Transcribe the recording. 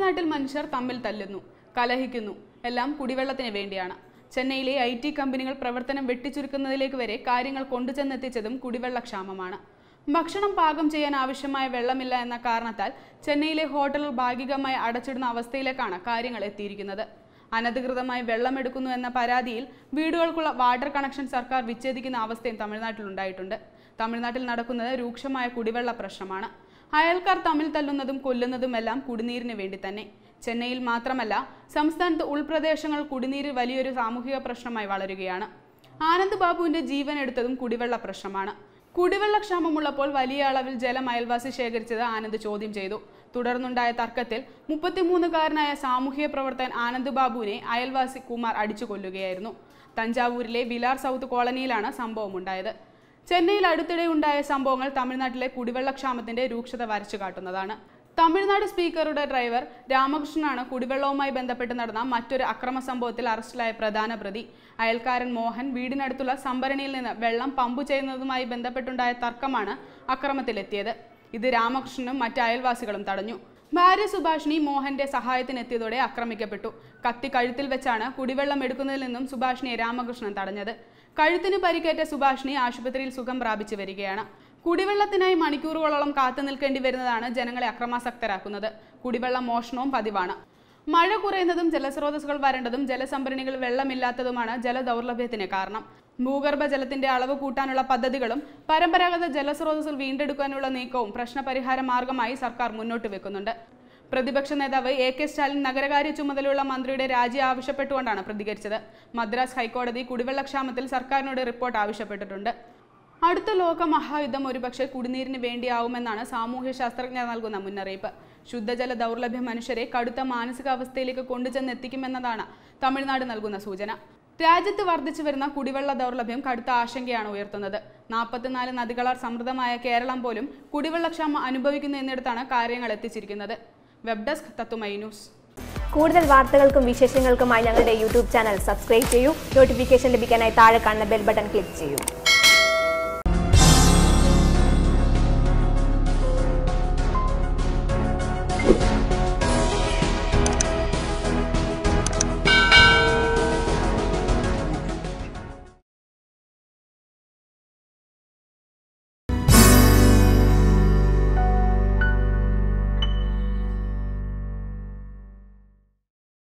തമിഴ്നാട്ടിൽ മനുഷ്യർ തമ്മിൽ തല്ലുന്നു കലഹിക്കുന്നു എല്ലാം കുടിവെള്ളത്തിന് വേണ്ടിയാണ് ചെന്നൈയിലെ ഐ ടി കമ്പനികൾ പ്രവർത്തനം വെട്ടിച്ചുരുക്കുന്നതിലേക്ക് വരെ കാര്യങ്ങൾ കൊണ്ടുചെന്നെത്തിച്ചതും കുടിവെള്ളക്ഷാമമാണ് ഭക്ഷണം പാകം ചെയ്യാൻ ആവശ്യമായ വെള്ളമില്ല എന്ന കാരണത്താൽ ചെന്നൈയിലെ ഹോട്ടലുകൾ ഭാഗികമായി അടച്ചിടുന്ന അവസ്ഥയിലേക്കാണ് കാര്യങ്ങൾ എത്തിയിരിക്കുന്നത് അനധികൃതമായി വെള്ളമെടുക്കുന്നു എന്ന പരാതിയിൽ വീടുകൾക്കുള്ള വാട്ടർ കണക്ഷൻ സർക്കാർ വിച്ഛേദിക്കുന്ന അവസ്ഥയും തമിഴ്നാട്ടിൽ ഉണ്ടായിട്ടുണ്ട് തമിഴ്നാട്ടിൽ നടക്കുന്നത് രൂക്ഷമായ കുടിവെള്ള പ്രശ്നമാണ് അയൽക്കാർ തമ്മിൽ തല്ലുന്നതും കൊല്ലുന്നതുമെല്ലാം കുടിനീരിന് വേണ്ടി തന്നെ ചെന്നൈയിൽ മാത്രമല്ല സംസ്ഥാനത്ത് ഉൾപ്രദേശങ്ങൾ കുടിനീര് വലിയൊരു സാമൂഹിക പ്രശ്നമായി വളരുകയാണ് ആനന്ദ് ബാബുവിന്റെ ജീവൻ എടുത്തതും കുടിവെള്ള പ്രശ്നമാണ് കുടിവെള്ളക്ഷാമമുള്ളപ്പോൾ വലിയ അളവിൽ ജലം അയൽവാസി ശേഖരിച്ചത് ആനന്ദ് ചോദ്യം ചെയ്തു തുടർന്നുണ്ടായ തർക്കത്തിൽ മുപ്പത്തിമൂന്നുകാരനായ സാമൂഹ്യ പ്രവർത്തകൻ ആനന്ദ് ബാബുവിനെ അയൽവാസി കുമാർ അടിച്ചു കൊല്ലുകയായിരുന്നു തഞ്ചാവൂരിലെ വിലാർ സൗത്ത് കോളനിയിലാണ് സംഭവമുണ്ടായത് ചെന്നൈയിൽ അടുത്തിടെ ഉണ്ടായ സംഭവങ്ങൾ തമിഴ്നാട്ടിലെ കുടിവെള്ളക്ഷാമത്തിന്റെ രൂക്ഷത വരച്ചു കാട്ടുന്നതാണ് തമിഴ്നാട് സ്പീക്കറുടെ ഡ്രൈവർ രാമകൃഷ്ണനാണ് കുടിവെള്ളവുമായി ബന്ധപ്പെട്ട് നടന്ന മറ്റൊരു അക്രമ സംഭവത്തിൽ അറസ്റ്റിലായ പ്രധാന പ്രതി അയൽക്കാരൻ മോഹൻ വീടിനടുത്തുള്ള സംഭരണിയിൽ നിന്ന് വെള്ളം പമ്പ് ചെയ്യുന്നതുമായി ബന്ധപ്പെട്ടുണ്ടായ തർക്കമാണ് അക്രമത്തിലെത്തിയത് ഇത് രാമകൃഷ്ണനും മറ്റ് അയൽവാസികളും തടഞ്ഞു ഭാര്യ സുഭാഷിണി മോഹന്റെ സഹായത്തിനെത്തിയതോടെ ആക്രമിക്കപ്പെട്ടു കത്തി കഴുത്തിൽ വെച്ചാണ് കുടിവെള്ളം എടുക്കുന്നതിൽ നിന്നും സുഭാഷിണിയെ രാമകൃഷ്ണൻ തടഞ്ഞത് കഴുത്തിന് പരിക്കേറ്റ സുഭാഷിണി ആശുപത്രിയിൽ സുഖം പ്രാപിച്ചു വരികയാണ് കുടിവെള്ളത്തിനായി മണിക്കൂറുകളോളം കാത്തു നിൽക്കേണ്ടി വരുന്നതാണ് ജനങ്ങളെ അക്രമാസക്തരാക്കുന്നത് കുടിവെള്ള മോഷണവും പതിവാണ് മഴ കുറയുന്നതും ജലസ്രോതസ്സുകൾ വരേണ്ടതും ജലസംഭരണികൾ വെള്ളമില്ലാത്തതുമാണ് ജലദൗർലഭ്യത്തിന് കാരണം ഭൂഗർഭ ജലത്തിന്റെ അളവ് കൂട്ടാനുള്ള പദ്ധതികളും പരമ്പരാഗത ജലസ്രോതസ്സുകൾ വീണ്ടെടുക്കാനുള്ള നീക്കവും പ്രശ്നപരിഹാര മാർഗമായി സർക്കാർ മുന്നോട്ട് വെക്കുന്നുണ്ട് പ്രതിപക്ഷ നേതാവ് എ കെ സ്റ്റാലിൻ നഗരകാര്യ ചുമതലയുള്ള മന്ത്രിയുടെ രാജി ആവശ്യപ്പെട്ടുകൊണ്ടാണ് പ്രതികരിച്ചത് മദ്രാസ് ഹൈക്കോടതി കുടിവെള്ളക്ഷാമത്തിൽ സർക്കാരിനോട് റിപ്പോർട്ട് ആവശ്യപ്പെട്ടിട്ടുണ്ട് അടുത്ത ലോക മഹായുദ്ധം ഒരുപക്ഷെ കുടിനീരിന് വേണ്ടിയാവുമെന്നാണ് സാമൂഹ്യ ശാസ്ത്രജ്ഞർ നൽകുന്ന മുന്നറിയിപ്പ് ശുദ്ധജല ദൗർലഭ്യം മനുഷ്യരെ കടുത്ത മാനസികാവസ്ഥയിലേക്ക് കൊണ്ടുചെന്നെത്തിക്കുമെന്നതാണ് തമിഴ്നാട് നൽകുന്ന സൂചന രാജ്യത്ത് വർദ്ധിച്ചു വരുന്ന കുടിവെള്ള ദൗർലഭ്യം കടുത്ത ആശങ്കയാണ് ഉയർത്തുന്നത് നാൽപ്പത്തിനാല് നദികളാൽ സമൃദ്ധമായ കേരളം പോലും കുടിവെള്ളക്ഷാമം അനുഭവിക്കുന്നു എന്നിടത്താണ് കാര്യങ്ങൾ എത്തിച്ചിരിക്കുന്നത് വെബ് ഡെസ്ക് തത്തുമൈ ന്യൂസ് കൂടുതൽ വാർത്തകൾക്കും വിശേഷങ്ങൾക്കുമായി ഞങ്ങളുടെ യൂട്യൂബ് ചാനൽ സബ്സ്ക്രൈബ് ചെയ്യൂ നോട്ടിഫിക്കേഷൻ ലഭിക്കാനായി താഴെ കാണുന്ന ബെൽ ബട്ടൺ ക്ലിക്ക് ചെയ്യൂ